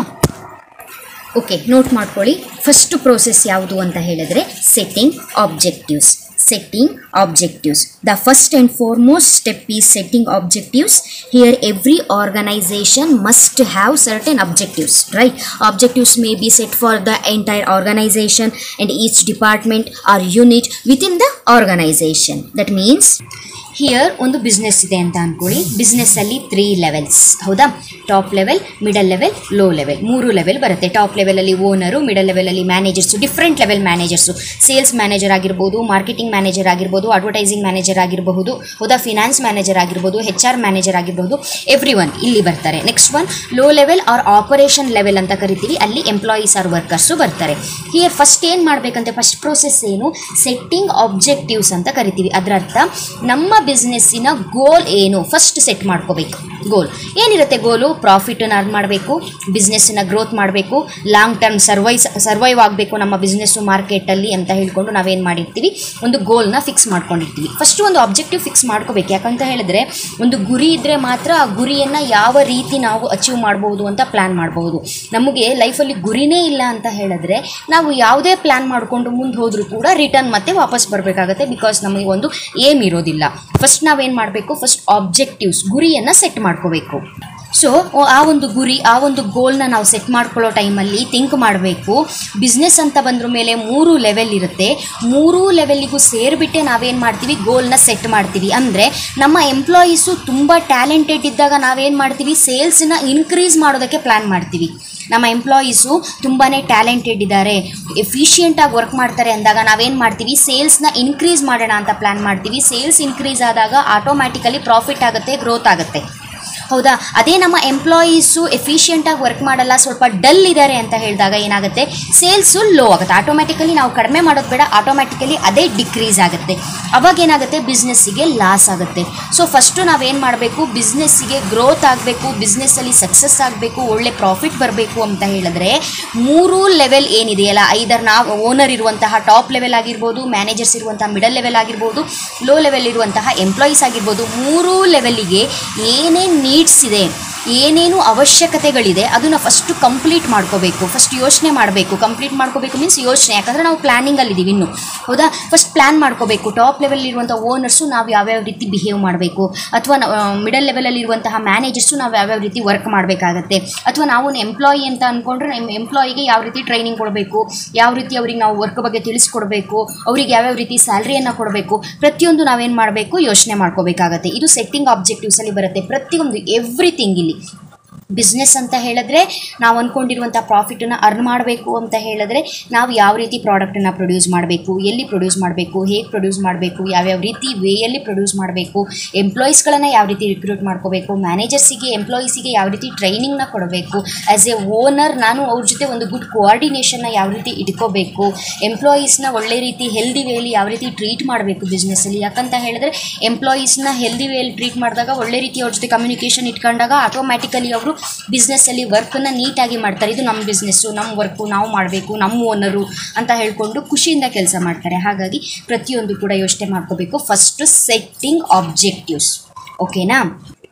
ಓಕೆ ನೋಟ್ ಮಾಡ್ಕೊಳ್ಳಿ ಫಸ್ಟ್ ಪ್ರೋಸೆಸ್ ಯಾವುದು ಅಂತ ಹೇಳಿದ್ರೆ setting objectives setting objectives the first and foremost step is setting objectives here every organization must have certain objectives right objectives may be set for the entire organization and each department or unit within the organization that means here ಒಂದು ಬಿಸ್ನೆಸ್ ಇದೆ ಅಂತ ಅಂದ್ಕೊಳ್ಳಿ ಬಿಸ್ನೆಸ್ಸಲ್ಲಿ ತ್ರೀ ಲೆವೆಲ್ಸ್ ಹೌದಾ top level middle level low level ಮೂರು ಲೆವೆಲ್ ಬರುತ್ತೆ ಟಾಪ್ ಲೆವೆಲಲ್ಲಿ ಓನರು ಮಿಡಲ್ ಲೆವೆಲಲ್ಲಿ managers different level managers sales manager ಆಗಿರ್ಬೋದು ಮಾರ್ಕೆಟಿಂಗ್ ಮ್ಯಾನೇಜರ್ ಆಗಿರ್ಬೋದು ಅಡ್ವರ್ಟೈಸಿಂಗ್ ಮ್ಯಾನೇಜರ್ ಆಗಿರಬಹುದು ಹೌದಾ ಫಿನಾನ್ಸ್ ಮ್ಯಾನೇಜರ್ ಆಗಿರ್ಬೋದು ಹೆಚ್ ಆರ್ ಮ್ಯಾನೇಜರ್ ಆಗಿರ್ಬೋದು ಎವ್ರಿ ಒನ್ ಇಲ್ಲಿ ಬರ್ತಾರೆ next one low level or operation level ಅಂತ ಕರಿತೀವಿ ಅಲ್ಲಿ ಎಂಪ್ಲಾಯೀಸ್ ಆರ್ ವರ್ಕರ್ಸು ಬರ್ತಾರೆ ಹಿಯರ್ ಫಸ್ಟ್ ಏನು ಮಾಡಬೇಕಂತೆ ಫಸ್ಟ್ ಪ್ರೋಸೆಸ್ ಏನು ಸೆಟ್ಟಿಂಗ್ ಆಬ್ಜೆಕ್ಟಿವ್ಸ್ ಅಂತ ಕರಿತೀವಿ ಅದರ ಅರ್ಥ ನಮ್ಮ ಬಿಸ್ನೆಸ್ಸಿನ ಗೋಲ್ ಏನು ಫಸ್ಟ್ ಸೆಟ್ ಮಾಡ್ಕೋಬೇಕು ಗೋಲ್ ಏನಿರುತ್ತೆ ಗೋಲು ಪ್ರಾಫಿಟನ್ನು ಅರ್ನ್ ಮಾಡಬೇಕು ಬಿಸ್ನೆಸ್ಸನ್ನ ಗ್ರೋತ್ ಮಾಡಬೇಕು ಲಾಂಗ್ ಟರ್ಮ್ ಸರ್ವೈಸ್ ಸರ್ವೈವ್ ಆಗಬೇಕು ನಮ್ಮ ಬಿಸ್ನೆಸ್ಸು ಮಾರ್ಕೆಟಲ್ಲಿ ಅಂತ ಹೇಳ್ಕೊಂಡು ನಾವೇನು ಮಾಡಿರ್ತೀವಿ ಒಂದು ಗೋಲ್ನ ಫಿಕ್ಸ್ ಮಾಡ್ಕೊಂಡಿರ್ತೀವಿ ಫಸ್ಟು ಒಂದು ಆಬ್ಜೆಕ್ಟಿವ್ ಫಿಕ್ಸ್ ಮಾಡ್ಕೋಬೇಕು ಯಾಕಂತ ಹೇಳಿದ್ರೆ ಒಂದು ಗುರಿ ಇದ್ದರೆ ಮಾತ್ರ ಆ ಗುರಿಯನ್ನು ಯಾವ ರೀತಿ ನಾವು ಅಚೀವ್ ಮಾಡ್ಬೋದು ಅಂತ ಪ್ಲ್ಯಾನ್ ಮಾಡ್ಬೋದು ನಮಗೆ ಲೈಫಲ್ಲಿ ಗುರಿನೇ ಇಲ್ಲ ಅಂತ ಹೇಳಿದ್ರೆ ನಾವು ಯಾವುದೇ ಪ್ಲ್ಯಾನ್ ಮಾಡಿಕೊಂಡು ಮುಂದೆ ಹೋದರೂ ಕೂಡ ರಿಟರ್ನ್ ಮತ್ತೆ ವಾಪಸ್ ಬರಬೇಕಾಗತ್ತೆ ಬಿಕಾಸ್ ನಮಗೆ ಒಂದು ಏಮ್ ಇರೋದಿಲ್ಲ ಫಸ್ಟ್ ನಾವೇನು ಮಾಡಬೇಕು ಫಸ್ಟ್ ಆಬ್ಜೆಕ್ಟಿವ್ಸ್ ಗುರಿಯನ್ನು ಸೆಟ್ ಮಾಡ್ಕೋಬೇಕು ಸೊ ಆ ಒಂದು ಗುರಿ ಆ ಒಂದು ಗೋಲ್ನ ನಾವು ಸೆಟ್ ಮಾಡ್ಕೊಳ್ಳೋ ಟೈಮಲ್ಲಿ ಥಿಂಕ್ ಮಾಡಬೇಕು ಬಿಸ್ನೆಸ್ ಅಂತ ಬಂದ್ರ ಮೇಲೆ ಮೂರು ಲೆವೆಲ್ ಇರುತ್ತೆ ಮೂರೂ ಲೆವೆಲ್ಲಿಗೂ ಸೇರಿಬಿಟ್ಟೆ ನಾವೇನು ಮಾಡ್ತೀವಿ ಗೋಲ್ನ ಸೆಟ್ ಮಾಡ್ತೀವಿ ಅಂದರೆ ನಮ್ಮ ಎಂಪ್ಲಾಯೀಸು ತುಂಬ ಟ್ಯಾಲೆಂಟೆಡ್ ಇದ್ದಾಗ ನಾವೇನು ಮಾಡ್ತೀವಿ ಸೇಲ್ಸನ್ನ ಇನ್ಕ್ರೀಸ್ ಮಾಡೋದಕ್ಕೆ ಪ್ಲ್ಯಾನ್ ಮಾಡ್ತೀವಿ ನಮ್ಮ ಎಂಪ್ಲಾಯೀಸು ತುಂಬಾ ಟ್ಯಾಲೆಂಟೆಡ್ ಇದ್ದಾರೆ ಎಫಿಷಿಯೆಂಟಾಗಿ ವರ್ಕ್ ಮಾಡ್ತಾರೆ ಅಂದಾಗ ನಾವೇನು ಮಾಡ್ತೀವಿ ಸೇಲ್ಸ್ನ ಇನ್ಕ್ರೀಸ್ ಮಾಡೋಣ ಅಂತ ಪ್ಲ್ಯಾನ್ ಮಾಡ್ತೀವಿ ಸೇಲ್ಸ್ ಇನ್ಕ್ರೀಸ್ ಆದಾಗ ಆಟೋಮ್ಯಾಟಿಕಲಿ ಪ್ರಾಫಿಟ್ ಆಗುತ್ತೆ ಗ್ರೋತ್ ಆಗುತ್ತೆ ಹೌದಾ ಅದೇ ನಮ್ಮ ಎಂಪ್ಲಾಯೀಸು ಎಫಿಷಿಯೆಂಟಾಗಿ ವರ್ಕ್ ಮಾಡಲ್ಲ ಸ್ವಲ್ಪ ಡಲ್ ಇದ್ದಾರೆ ಅಂತ ಹೇಳಿದಾಗ ಏನಾಗುತ್ತೆ ಸೇಲ್ಸು ಲೋ ಆಗುತ್ತೆ ಆಟೋಮ್ಯಾಟಿಕಲಿ ನಾವು ಕಡಿಮೆ ಮಾಡೋದು ಬೇಡ ಆಟೋಮ್ಯಾಟಿಕಲಿ ಅದೇ ಡಿಕ್ರೀಸ್ ಆಗುತ್ತೆ ಅವಾಗ ಏನಾಗುತ್ತೆ ಬಿಸ್ನೆಸ್ಸಿಗೆ ಲಾಸ್ ಆಗುತ್ತೆ ಸೊ ಫಸ್ಟು ನಾವೇನು ಮಾಡಬೇಕು ಬಿಸ್ನೆಸ್ಸಿಗೆ ಗ್ರೋತ್ ಆಗಬೇಕು ಬಿಸ್ನೆಸ್ಸಲ್ಲಿ ಸಕ್ಸಸ್ ಆಗಬೇಕು ಒಳ್ಳೆ ಪ್ರಾಫಿಟ್ ಬರಬೇಕು ಅಂತ ಹೇಳಿದ್ರೆ ಮೂರು ಲೆವೆಲ್ ಏನಿದೆಯಲ್ಲ ಐದರ್ ನಾವು ಓನರ್ ಇರುವಂತಹ ಟಾಪ್ ಲೆವೆಲ್ ಆಗಿರ್ಬೋದು ಮ್ಯಾನೇಜರ್ಸ್ ಇರುವಂತಹ ಮಿಡಲ್ ಲೆವೆಲ್ ಆಗಿರ್ಬೋದು ಲೋ ಲೆವೆಲ್ ಇರುವಂತಹ ಎಂಪ್ಲಾಯೀಸ್ ಆಗಿರ್ಬೋದು ಮೂರೂ ಲೆವೆಲ್ಲಿಗೆ ಏನೇನು ನೀಡ್ಸ್ ಇದೆ ಏನೇನು ಅವಶ್ಯಕತೆಗಳಿದೆ ಅದನ್ನು ಫಸ್ಟು ಕಂಪ್ಲೀಟ್ ಮಾಡ್ಕೋಬೇಕು ಫಸ್ಟ್ ಯೋಚನೆ ಮಾಡಬೇಕು ಕಂಪ್ಲೀಟ್ ಮಾಡ್ಕೋಬೇಕು ಮೀನ್ಸ್ ಯೋಚನೆ ಯಾಕಂದರೆ ನಾವು ಪ್ಲ್ಯಾನಿಂಗಲ್ಲಿದ್ದೀವಿ ಇನ್ನು ಹೌದಾ ಫಸ್ಟ್ ಪ್ಲ್ಯಾನ್ ಮಾಡ್ಕೋಬೇಕು ಟಾಪ್ ಲೆವೆಲ್ ಇರುವಂಥ ಓನರ್ಸು ನಾವು ಯಾವ್ಯಾವ ರೀತಿ ಬಿಹೇವ್ ಮಾಡಬೇಕು ಅಥವಾ ಮಿಡಲ್ ಲೆವೆಲಲ್ಲಿ ಇರುವಂತಹ ಮ್ಯಾನೇಜರ್ಸು ನಾವು ಯಾವ್ಯಾವ ರೀತಿ ವರ್ಕ್ ಮಾಡಬೇಕಾಗತ್ತೆ ಅಥವಾ ನಾವು ಎಂಪ್ಲಾಯಿ ಅಂತ ಅಂದ್ಕೊಂಡ್ರೆ ನಮ್ಮ ಎಂಪ್ಲಾಯಿಗೆ ಯಾವ ರೀತಿ ಟ್ರೈನಿಂಗ್ ಕೊಡಬೇಕು ಯಾವ ರೀತಿ ಅವ್ರಿಗೆ ನಾವು ವರ್ಕ್ ಬಗ್ಗೆ ತಿಳಿಸ್ಕೊಡ್ಬೇಕು ಅವ್ರಿಗೆ ಯಾವ್ಯಾವ ರೀತಿ ಸ್ಯಾಲ್ರಿಯನ್ನು ಕೊಡಬೇಕು ಪ್ರತಿಯೊಂದು ನಾವೇನು ಮಾಡಬೇಕು ಯೋಚನೆ ಮಾಡ್ಕೋಬೇಕಾಗತ್ತೆ ಇದು ಸೆಟ್ಟಿಂಗ್ ಆಬ್ಜೆಕ್ಟಿವ್ಸಲ್ಲಿ ಬರುತ್ತೆ ಪ್ರತಿಯೊಂದು ಎವ್ರಿಥಿಂಗ್ ಇಲ್ಲಿ ಬಿಸ್ನೆಸ್ ಅಂತ ಹೇಳಿದ್ರೆ ನಾವು ಅಂದ್ಕೊಂಡಿರುವಂಥ ಪ್ರಾಫಿಟನ್ನು ಅರ್ನ್ ಮಾಡಬೇಕು ಅಂತ ಹೇಳಿದ್ರೆ ನಾವು ಯಾವ ರೀತಿ ಪ್ರಾಡಕ್ಟನ್ನು ಪ್ರೊಡ್ಯೂಸ್ ಮಾಡಬೇಕು ಎಲ್ಲಿ ಪ್ರೊಡ್ಯೂಸ್ ಮಾಡಬೇಕು ಹೇಗೆ ಪ್ರೊಡ್ಯೂಸ್ ಮಾಡಬೇಕು ಯಾವ್ಯಾವ ರೀತಿ ವೇಯಲ್ಲಿ ಪ್ರೊಡ್ಯೂಸ್ ಮಾಡಬೇಕು ಎಂಪ್ಲಾಯೀಸ್ಗಳನ್ನು ಯಾವ ರೀತಿ ರಿಕ್ರೂಟ್ ಮಾಡ್ಕೋಬೇಕು ಮ್ಯಾನೇಜರ್ಸಿಗೆ ಎಂಪ್ಲಾಯೀಸಿಗೆ ಯಾವ ರೀತಿ ಟ್ರೈನಿಂಗ್ನ ಕೊಡಬೇಕು ಆ್ಯಸ್ ಎ ಓನರ್ ನಾನು ಅವ್ರ ಜೊತೆ ಒಂದು ಗುಡ್ ಕೋಆರ್ಡಿನೇಷನ್ನ ಯಾವ ರೀತಿ ಇಟ್ಕೋಬೇಕು ಎಂಪ್ಲಾಯೀಸ್ನ ಒಳ್ಳೆ ರೀತಿ ಹೆಲ್ದಿ ವೇಲಿ ಯಾವ ರೀತಿ ಟ್ರೀಟ್ ಮಾಡಬೇಕು ಬಿಸ್ನೆಸ್ಸಲ್ಲಿ ಯಾಕಂತ ಹೇಳಿದ್ರೆ ಎಂಪ್ಲಾಯೀಸ್ನ ಹೆಲ್ದಿ ವೇಲಿ ಟ್ರೀಟ್ ಮಾಡಿದಾಗ ಒಳ್ಳೆ ರೀತಿ ಅವ್ರ ಜೊತೆ ಕಮ್ಯುನಿಕೇಷನ್ ಇಟ್ಕೊಂಡಾಗ ಆಟೋಮ್ಯಾಟಿಕಲಿ ಅವರು ಬಿಸ್ನೆಸ್ಸಲ್ಲಿ ವರ್ಕನ್ನು ನೀಟಾಗಿ ಮಾಡ್ತಾರೆ ಇದು ನಮ್ಮ ಬಿಸ್ನೆಸ್ಸು ನಮ್ಮ ವರ್ಕು ನಾವು ಮಾಡಬೇಕು ನಮ್ಮ ಓನರು ಅಂತ ಹೇಳ್ಕೊಂಡು ಖುಷಿಯಿಂದ ಕೆಲಸ ಮಾಡ್ತಾರೆ ಹಾಗಾಗಿ ಪ್ರತಿಯೊಂದು ಕೂಡ ಯೋಚನೆ ಮಾಡ್ಕೋಬೇಕು ಫಸ್ಟು ಸೆಟ್ಟಿಂಗ್ ಆಬ್ಜೆಕ್ಟಿವ್ಸ್ ಓಕೆನಾ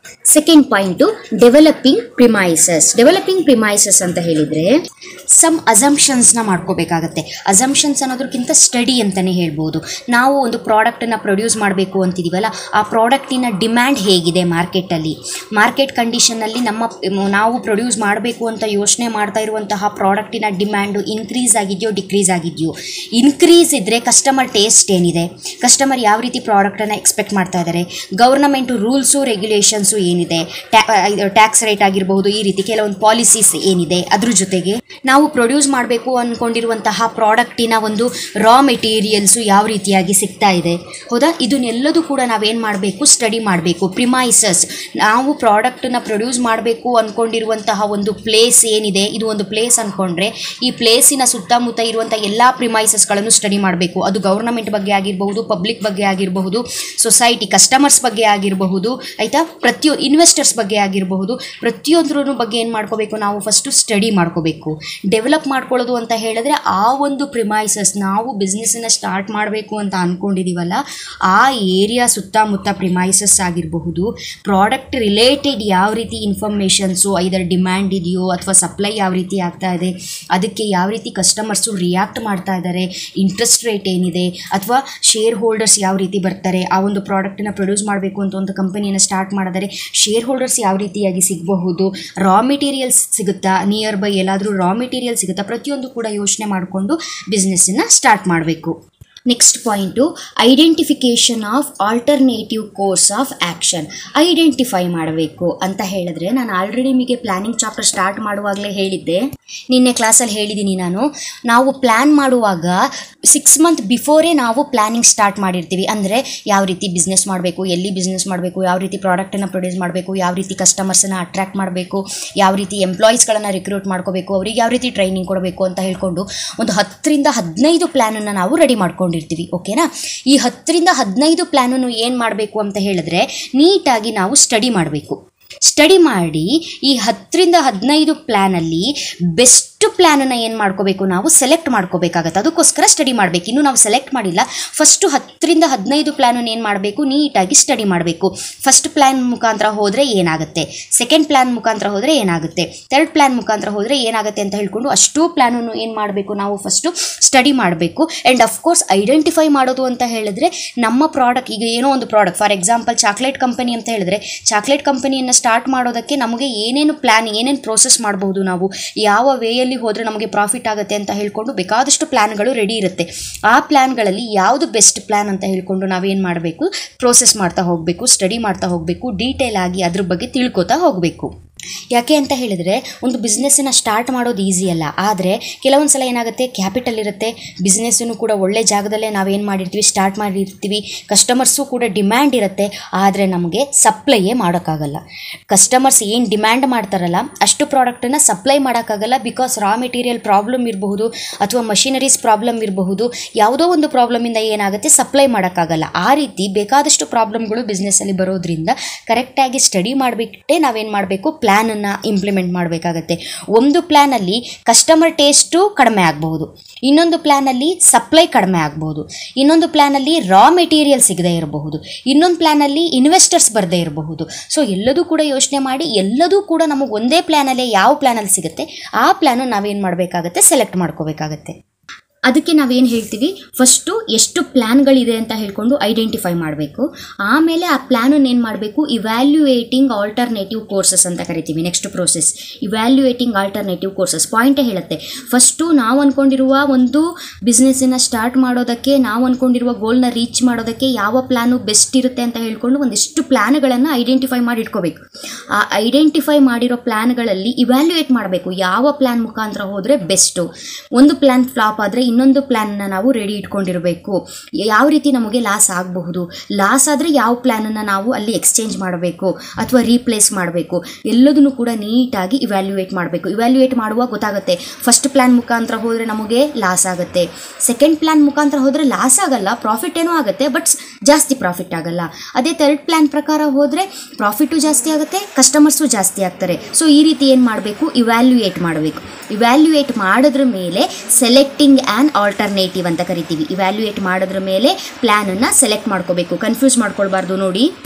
second point developing premises developing premises ಅಂತ ಹೇಳಿದರೆ ಸಮ್ ಅಸಂಪ್ಷನ್ಸ್ನ ಮಾಡ್ಕೋಬೇಕಾಗತ್ತೆ ಅಸಂಪ್ಷನ್ಸ್ ಅನ್ನೋದಕ್ಕಿಂತ ಸ್ಟಡಿ ಅಂತಲೇ ಹೇಳ್ಬೋದು ನಾವು ಒಂದು ಪ್ರಾಡಕ್ಟನ್ನು ಪ್ರೊಡ್ಯೂಸ್ ಮಾಡಬೇಕು ಅಂತಿದ್ದೀವಲ್ಲ ಆ ಪ್ರಾಡಕ್ಟಿನ ಡಿಮ್ಯಾಂಡ್ ಹೇಗಿದೆ ಮಾರ್ಕೆಟಲ್ಲಿ ಮಾರ್ಕೆಟ್ ಕಂಡೀಷನಲ್ಲಿ ನಮ್ಮ ನಾವು ಪ್ರೊಡ್ಯೂಸ್ ಮಾಡಬೇಕು ಅಂತ ಯೋಚನೆ ಮಾಡ್ತಾ ಇರುವಂತಹ ಪ್ರಾಡಕ್ಟಿನ ಡಿಮ್ಯಾಂಡು ಇನ್ಕ್ರೀಸ್ ಆಗಿದೆಯೋ ಡಿಕ್ರೀಸ್ ಆಗಿದೆಯೋ ಇನ್ಕ್ರೀಸ್ ಇದ್ದರೆ ಕಸ್ಟಮರ್ ಟೇಸ್ಟ್ ಏನಿದೆ ಕಸ್ಟಮರ್ ಯಾವ ರೀತಿ ಪ್ರಾಡಕ್ಟನ್ನು ಎಕ್ಸ್ಪೆಕ್ಟ್ ಮಾಡ್ತಾ ಇದ್ದಾರೆ ಗೌರ್ನಮೆಂಟು ರೂಲ್ಸು ರೆಗ್ಯುಲೇಷನ್ಸು ಏನಿದೆ ಟ್ಯಾಕ್ಸ್ ರೇಟ್ ಆಗಿರಬಹುದು ಈ ರೀತಿ ಕೆಲವೊಂದು ಪಾಲಿಸೀಸ್ ಏನಿದೆ ಅದ್ರ ಜೊತೆಗೆ ನಾವು ಪ್ರೊಡ್ಯೂಸ್ ಮಾಡಬೇಕು ಅಂದ್ಕೊಂಡಿರುವಂತಹ ಪ್ರಾಡಕ್ಟಿನ ಒಂದು ರಾ ಮೆಟೀರಿಯಲ್ಸು ಯಾವ ರೀತಿಯಾಗಿ ಸಿಗ್ತಾ ಇದೆ ಹೌದಾ ಇದನ್ನೆಲ್ಲದೂ ಕೂಡ ನಾವೇನು ಮಾಡಬೇಕು ಸ್ಟಡಿ ಮಾಡಬೇಕು ಪ್ರಿಮೈಸಸ್ ನಾವು ಪ್ರಾಡಕ್ಟನ್ನ ಪ್ರೊಡ್ಯೂಸ್ ಮಾಡಬೇಕು ಅಂದ್ಕೊಂಡಿರುವಂತಹ ಒಂದು ಪ್ಲೇಸ್ ಏನಿದೆ ಇದು ಒಂದು ಪ್ಲೇಸ್ ಅಂದ್ಕೊಂಡ್ರೆ ಈ ಪ್ಲೇಸಿನ ಸುತ್ತಮುತ್ತ ಇರುವಂಥ ಎಲ್ಲ ಪ್ರಿಮೈಸಸ್ಗಳನ್ನು ಸ್ಟಡಿ ಮಾಡಬೇಕು ಅದು ಗೌರ್ನಮೆಂಟ್ ಬಗ್ಗೆ ಆಗಿರಬಹುದು ಪಬ್ಲಿಕ್ ಬಗ್ಗೆ ಆಗಿರಬಹುದು ಸೊಸೈಟಿ ಕಸ್ಟಮರ್ಸ್ ಬಗ್ಗೆ ಆಗಿರಬಹುದು ಆಯಿತಾ ಪ್ರತಿಯೊ ಇನ್ವೆಸ್ಟರ್ಸ್ ಬಗ್ಗೆ ಆಗಿರಬಹುದು ಪ್ರತಿಯೊಂದ್ರ ಬಗ್ಗೆ ಏನು ಮಾಡ್ಕೋಬೇಕು ನಾವು ಫಸ್ಟು ಸ್ಟಡಿ ಮಾಡ್ಕೋಬೇಕು ಡೆವಲಪ್ ಮಾಡ್ಕೊಳ್ಳೋದು ಅಂತ ಹೇಳಿದ್ರೆ ಆ ಒಂದು ಪ್ರಿಮೈಸಸ್ ನಾವು ಬಿಸ್ನೆಸ್ಸನ್ನು ಸ್ಟಾರ್ಟ್ ಮಾಡಬೇಕು ಅಂತ ಅಂದ್ಕೊಂಡಿದ್ದೀವಲ್ಲ ಆ ಏರಿಯಾ ಸುತ್ತಮುತ್ತ ಪ್ರಿಮೈಸಸ್ ಆಗಿರಬಹುದು ಪ್ರಾಡಕ್ಟ್ ರಿಲೇಟೆಡ್ ಯಾವ ರೀತಿ ಇನ್ಫಾರ್ಮೇಷನ್ಸು ಐದರ್ ಡಿಮ್ಯಾಂಡ್ ಇದೆಯೋ ಅಥವಾ ಸಪ್ಲೈ ಯಾವ ರೀತಿ ಆಗ್ತಾ ಇದೆ ಅದಕ್ಕೆ ಯಾವ ರೀತಿ ಕಸ್ಟಮರ್ಸು ರಿಯಾಕ್ಟ್ ಮಾಡ್ತಾ ಇದ್ದಾರೆ ಇಂಟ್ರೆಸ್ಟ್ ರೇಟ್ ಏನಿದೆ ಅಥವಾ ಶೇರ್ ಹೋಲ್ಡರ್ಸ್ ಯಾವ ರೀತಿ ಬರ್ತಾರೆ ಆ ಒಂದು ಪ್ರಾಡಕ್ಟನ್ನ ಪ್ರೊಡ್ಯೂಸ್ ಮಾಡಬೇಕು ಅಂತ ಒಂದು ಕಂಪನಿಯನ್ನು ಸ್ಟಾರ್ಟ್ ಮಾಡಿದರೆ ಶೇರ್ ಹೋಲ್ಡರ್ಸ್ ಯಾವ ರೀತಿಯಾಗಿ ಸಿಗಬಹುದು ರಾ ಮೆಟೀರಿಯಲ್ಸ್ ಸಿಗುತ್ತಾ ನಿಯರ್ ಬೈ ಎಲ್ಲಾದರೂ ರಾ ಮೆಟೀರಿಯಲ್ ಸಿಗುತ್ತಾ ಪ್ರತಿಯೊಂದು ಕೂಡ ಯೋಚನೆ ಮಾಡಿಕೊಂಡು ಬಿಸ್ನೆಸ್ಸನ್ನು ಸ್ಟಾರ್ಟ್ ಮಾಡಬೇಕು next point identification of alternative course of action identify ಮಾಡಬೇಕು ಅಂತ ಹೇಳಿದ್ರೆ ನಾನು ಆಲ್ರೆಡಿ ನಿಮಗೆ ಪ್ಲ್ಯಾನಿಂಗ್ ಚಾಪ್ಟರ್ ಸ್ಟಾರ್ಟ್ ಮಾಡುವಾಗಲೇ ಹೇಳಿದ್ದೆ ನಿನ್ನೆ ಕ್ಲಾಸಲ್ಲಿ ಹೇಳಿದ್ದೀನಿ ನಾನು ನಾವು ಪ್ಲ್ಯಾನ್ ಮಾಡುವಾಗ ಸಿಕ್ಸ್ ಮಂತ್ ಬಿಫೋರೇ ನಾವು ಪ್ಲ್ಯಾನಿಂಗ್ ಸ್ಟಾರ್ಟ್ ಮಾಡಿರ್ತೀವಿ ಅಂದರೆ ಯಾವ ರೀತಿ ಬಿಸ್ನೆಸ್ ಮಾಡಬೇಕು ಎಲ್ಲಿ ಬಿಸ್ನೆಸ್ ಮಾಡಬೇಕು ಯಾವ ರೀತಿ ಪ್ರಾಡಕ್ಟನ್ನು ಪ್ರೊಡ್ಯೂಸ್ ಮಾಡಬೇಕು ಯಾವ ರೀತಿ ಕಸ್ಟಮರ್ಸನ್ನು ಅಟ್ರ್ಯಾಕ್ಟ್ ಮಾಡಬೇಕು ಯಾವ ರೀತಿ ಎಂಪ್ಲಾಯೀಸ್ಗಳನ್ನು ರಿಕ್ರೂಟ್ ಮಾಡ್ಕೋಬೇಕು ಅವ್ರಿಗೆ ಯಾವ ರೀತಿ ಟ್ರೈನಿಂಗ್ ಕೊಡಬೇಕು ಅಂತ ಹೇಳ್ಕೊಂಡು ಒಂದು ಹತ್ತರಿಂದ ಹದಿನೈದು ಪ್ಲ್ಯಾನನ್ನು ನಾವು ರೆಡಿ ಮಾಡ್ಕೊಂಡಿರ್ತೀವಿ ಓಕೆನಾ ಈ ಹತ್ತರಿಂದ ಹದಿನೈದು ಪ್ಲ್ಯಾನನ್ನು ಏನು ಮಾಡಬೇಕು ಅಂತ ಹೇಳಿದ್ರೆ ನೀಟಾಗಿ ನಾವು ಸ್ಟಡಿ ಮಾಡಬೇಕು ಸ್ಟಡಿ ಮಾಡಿ ಈ ಹತ್ತರಿಂದ ಹದಿನೈದು ಪ್ಲ್ಯಾನಲ್ಲಿ ಬೆಸ್ಟ್ ಪ್ಲ್ಯಾನನ್ನು ಏನು ಮಾಡ್ಕೋಬೇಕು ನಾವು ಸೆಲೆಕ್ಟ್ ಮಾಡ್ಕೋಬೇಕಾಗತ್ತೆ ಅದಕ್ಕೋಸ್ಕರ ಸ್ಟಡಿ ಮಾಡಬೇಕು ಇನ್ನು ನಾವು ಸೆಲೆಕ್ಟ್ ಮಾಡಿಲ್ಲ ಫಸ್ಟು ಹತ್ತರಿಂದ ಹದಿನೈದು ಪ್ಲ್ಯಾನನ್ನು ಏನು ಮಾಡಬೇಕು ನೀಟಾಗಿ ಸ್ಟಡಿ ಮಾಡಬೇಕು ಫಸ್ಟ್ ಪ್ಲ್ಯಾನ್ ಮುಖಾಂತರ ಹೋದರೆ ಏನಾಗುತ್ತೆ ಸೆಕೆಂಡ್ ಪ್ಲ್ಯಾನ್ ಮುಖಾಂತರ ಹೋದರೆ ಏನಾಗುತ್ತೆ ಥರ್ಡ್ ಪ್ಲ್ಯಾನ್ ಮುಖಾಂತರ ಹೋದರೆ ಏನಾಗುತ್ತೆ ಅಂತ ಹೇಳ್ಕೊಂಡು ಅಷ್ಟೂ ಪ್ಲ್ಯಾನನ್ನು ಏನು ಮಾಡಬೇಕು ನಾವು ಫಸ್ಟು ಸ್ಟಡಿ ಮಾಡಬೇಕು ಆ್ಯಂಡ್ ಅಫ್ಕೋರ್ಸ್ ಐಡೆಂಟಿಫೈ ಮಾಡೋದು ಅಂತ ಹೇಳಿದ್ರೆ ನಮ್ಮ ಪ್ರಾಡಕ್ಟ್ ಈಗ ಏನೋ ಒಂದು product for example chocolate company ಅಂತ ಹೇಳಿದ್ರೆ ಚಾಕ್ಲೇಟ್ ಕಂಪನಿಯನ್ನು ಸ್ಟಾರ್ಟ್ ಮಾಡೋದಕ್ಕೆ ನಮಗೆ ಏನೇನು ಪ್ಲ್ಯಾನ್ ಏನೇನು ಪ್ರೋಸೆಸ್ ಮಾಡ್ಬೋದು ನಾವು ಯಾವ ವೇಯಲ್ಲಿ ಹೋದರೆ ನಮಗೆ ಪ್ರಾಫಿಟ್ ಆಗುತ್ತೆ ಅಂತ ಹೇಳ್ಕೊಂಡು ಬೇಕಾದಷ್ಟು ಪ್ಲ್ಯಾನ್ಗಳು ರೆಡಿ ಇರುತ್ತೆ ಆ ಪ್ಲ್ಯಾನ್ಗಳಲ್ಲಿ ಯಾವುದು ಬೆಸ್ಟ್ ಪ್ಲ್ಯಾನ್ ಅಂತ ಹೇಳ್ಕೊಂಡು ನಾವೇನು ಮಾಡಬೇಕು ಪ್ರೋಸೆಸ್ ಮಾಡ್ತಾ ಹೋಗಬೇಕು ಸ್ಟಡಿ ಮಾಡ್ತಾ ಹೋಗಬೇಕು ಡೀಟೇಲ್ ಆಗಿ ಅದ್ರ ಬಗ್ಗೆ ತಿಳ್ಕೊತಾ ಹೋಗಬೇಕು ಯಾಕೆ ಅಂತ ಹೇಳಿದರೆ ಒಂದು ಬಿಸ್ನೆಸ್ಸನ್ನು ಸ್ಟಾರ್ಟ್ ಮಾಡೋದು ಈಸಿ ಅಲ್ಲ ಆದರೆ ಕೆಲವೊಂದು ಸಲ ಏನಾಗುತ್ತೆ ಕ್ಯಾಪಿಟಲ್ ಇರುತ್ತೆ ಬಿಸ್ನೆಸ್ಸನ್ನು ಕೂಡ ಒಳ್ಳೆ ಜಾಗದಲ್ಲೇ ನಾವೇನು ಮಾಡಿರ್ತೀವಿ ಸ್ಟಾರ್ಟ್ ಮಾಡಿರ್ತೀವಿ ಕಸ್ಟಮರ್ಸು ಕೂಡ ಡಿಮ್ಯಾಂಡ್ ಇರುತ್ತೆ ಆದರೆ ನಮಗೆ ಸಪ್ಲೈಯೇ ಮಾಡೋಕ್ಕಾಗಲ್ಲ ಕಸ್ಟಮರ್ಸ್ ಏನು ಡಿಮ್ಯಾಂಡ್ ಮಾಡ್ತಾರಲ್ಲ ಅಷ್ಟು ಪ್ರಾಡಕ್ಟನ್ನು ಸಪ್ಲೈ ಮಾಡೋಕ್ಕಾಗಲ್ಲ ಬಿಕಾಸ್ ರಾ ಮೆಟೀರಿಯಲ್ ಪ್ರಾಬ್ಲಮ್ ಇರಬಹುದು ಅಥವಾ ಮಷಿನರೀಸ್ ಪ್ರಾಬ್ಲಮ್ ಇರಬಹುದು ಯಾವುದೋ ಒಂದು ಪ್ರಾಬ್ಲಮಿಂದ ಏನಾಗುತ್ತೆ ಸಪ್ಲೈ ಮಾಡೋಕ್ಕಾಗಲ್ಲ ಆ ರೀತಿ ಬೇಕಾದಷ್ಟು ಪ್ರಾಬ್ಲಮ್ಗಳು ಬಿಸ್ನೆಸ್ಸಲ್ಲಿ ಬರೋದ್ರಿಂದ ಕರೆಕ್ಟಾಗಿ ಸ್ಟಡಿ ಮಾಡಿಬಿಟ್ಟೆ ನಾವೇನು ಮಾಡಬೇಕು ಪ್ಲ್ಯಾನನ್ನು ಇಂಪ್ಲಿಮೆಂಟ್ ಮಾಡಬೇಕಾಗತ್ತೆ ಒಂದು ಪ್ಲ್ಯಾನಲ್ಲಿ ಕಸ್ಟಮರ್ ಟೇಸ್ಟು ಕಡಿಮೆ ಆಗಬಹುದು ಇನ್ನೊಂದು ಪ್ಲ್ಯಾನಲ್ಲಿ ಸಪ್ಲೈ ಕಡಿಮೆ ಆಗ್ಬೋದು ಇನ್ನೊಂದು ಪ್ಲ್ಯಾನಲ್ಲಿ ರಾ ಮೆಟೀರಿಯಲ್ ಸಿಗದೇ ಇರಬಹುದು ಇನ್ನೊಂದು ಪ್ಲ್ಯಾನಲ್ಲಿ ಇನ್ವೆಸ್ಟರ್ಸ್ ಬರದೇ ಇರಬಹುದು ಸೊ ಎಲ್ಲದೂ ಕೂಡ ಯೋಚನೆ ಮಾಡಿ ಎಲ್ಲದೂ ಕೂಡ ನಮಗೆ ಒಂದೇ ಪ್ಲ್ಯಾನಲ್ಲೇ ಯಾವ ಪ್ಲ್ಯಾನಲ್ಲಿ ಸಿಗುತ್ತೆ ಆ ಪ್ಲ್ಯಾನು ನಾವೇನು ಮಾಡಬೇಕಾಗತ್ತೆ ಸೆಲೆಕ್ಟ್ ಮಾಡ್ಕೋಬೇಕಾಗತ್ತೆ ಅದಕ್ಕೆ ನಾವೇನು ಹೇಳ್ತೀವಿ ಫಸ್ಟು ಎಷ್ಟು ಪ್ಲ್ಯಾನ್ಗಳಿದೆ ಅಂತ ಹೇಳ್ಕೊಂಡು ಐಡೆಂಟಿಫೈ ಮಾಡಬೇಕು ಆಮೇಲೆ ಆ ಪ್ಲ್ಯಾನನ್ನು ಏನು ಮಾಡಬೇಕು ಇವ್ಯಾಲ್ಯೂಯೇಟಿಂಗ್ ಆಲ್ಟರ್ನೇಟಿವ್ ಕೋರ್ಸಸ್ ಅಂತ ಕರಿತೀವಿ next process evaluating alternative courses ಪಾಯಿಂಟೇ ಹೇಳುತ್ತೆ ಫಸ್ಟು ನಾವು ಅಂದ್ಕೊಂಡಿರುವ ಒಂದು ಬಿಸ್ನೆಸ್ಸನ್ನು ಸ್ಟಾರ್ಟ್ ಮಾಡೋದಕ್ಕೆ ನಾವು ಅಂದ್ಕೊಂಡಿರುವ ಗೋಲ್ನ ರೀಚ್ ಮಾಡೋದಕ್ಕೆ ಯಾವ ಪ್ಲ್ಯಾನು ಬೆಸ್ಟ್ ಇರುತ್ತೆ ಅಂತ ಹೇಳ್ಕೊಂಡು ಒಂದಿಷ್ಟು ಪ್ಲ್ಯಾನ್ಗಳನ್ನು ಐಡೆಂಟಿಫೈ ಮಾಡಿ ಇಟ್ಕೋಬೇಕು ಆ ಐಡೆಂಟಿಫೈ ಮಾಡಿರೋ ಪ್ಲ್ಯಾನ್ಗಳಲ್ಲಿ ಇವ್ಯಾಲ್ಯೂಯೇಟ್ ಮಾಡಬೇಕು ಯಾವ ಪ್ಲ್ಯಾನ್ ಮುಖಾಂತರ ಹೋದರೆ ಬೆಸ್ಟು ಒಂದು ಪ್ಲ್ಯಾನ್ ಫ್ಲಾಪ್ ಆದರೆ ಇನ್ನೊಂದು ಪ್ಲ್ಯಾನ್ನ ನಾವು ರೆಡಿ ಇಟ್ಕೊಂಡಿರಬೇಕು ಯಾವ ರೀತಿ ನಮಗೆ ಲಾಸ್ ಆಗಬಹುದು ಲಾಸ್ ಆದರೆ ಯಾವ ಪ್ಲ್ಯಾನನ್ನು ನಾವು ಅಲ್ಲಿ ಎಕ್ಸ್ಚೇಂಜ್ ಮಾಡಬೇಕು ಅಥವಾ ರೀಪ್ಲೇಸ್ ಮಾಡಬೇಕು ಎಲ್ಲದನ್ನು ಕೂಡ ನೀಟಾಗಿ ಇವ್ಯಾಲ್ಯೂಯೇಟ್ ಮಾಡಬೇಕು ಇವ್ಯಾಲ್ಯೂಯೇಟ್ ಮಾಡುವಾಗ ಗೊತ್ತಾಗುತ್ತೆ ಫಸ್ಟ್ ಪ್ಲ್ಯಾನ್ ಮುಖಾಂತರ ಹೋದರೆ ನಮಗೆ ಲಾಸ್ ಆಗುತ್ತೆ ಸೆಕೆಂಡ್ ಪ್ಲ್ಯಾನ್ ಮುಖಾಂತರ ಹೋದರೆ ಲಾಸ್ ಆಗಲ್ಲ ಪ್ರಾಫಿಟ್ ಏನೋ ಆಗುತ್ತೆ ಬಟ್ ಜಾಸ್ತಿ ಪ್ರಾಫಿಟ್ ಆಗಲ್ಲ ಅದೇ ಥರ್ಡ್ ಪ್ಲ್ಯಾನ್ ಪ್ರಕಾರ ಹೋದರೆ ಪ್ರಾಫಿಟು ಜಾಸ್ತಿ ಆಗುತ್ತೆ ಕಸ್ಟಮರ್ಸು ಜಾಸ್ತಿ ಆಗ್ತಾರೆ ಸೊ ಈ ರೀತಿ ಏನು ಮಾಡಬೇಕು ಇವ್ಯಾಲ್ಯೂಯೇಟ್ ಮಾಡಬೇಕು ಇವ್ಯಾಲ್ಯೂಯೇಟ್ ಮಾಡಿದ್ರ ಮೇಲೆ ಸೆಲೆಕ್ಟಿಂಗ್ ಆ್ಯನ್ ಆಲ್ಟರ್ನೇಟಿವ್ ಅಂತ ಕರಿತೀವಿ ಇವ್ಯಾಲ್ಯೂಯೇಟ್ ಮಾಡಿದ್ರ ಮೇಲೆ ಪ್ಲ್ಯಾನನ್ನು ಸೆಲೆಕ್ಟ್ ಮಾಡ್ಕೋಬೇಕು ಕನ್ಫ್ಯೂಸ್ ಮಾಡ್ಕೊಳ್ಬಾರ್ದು ನೋಡಿ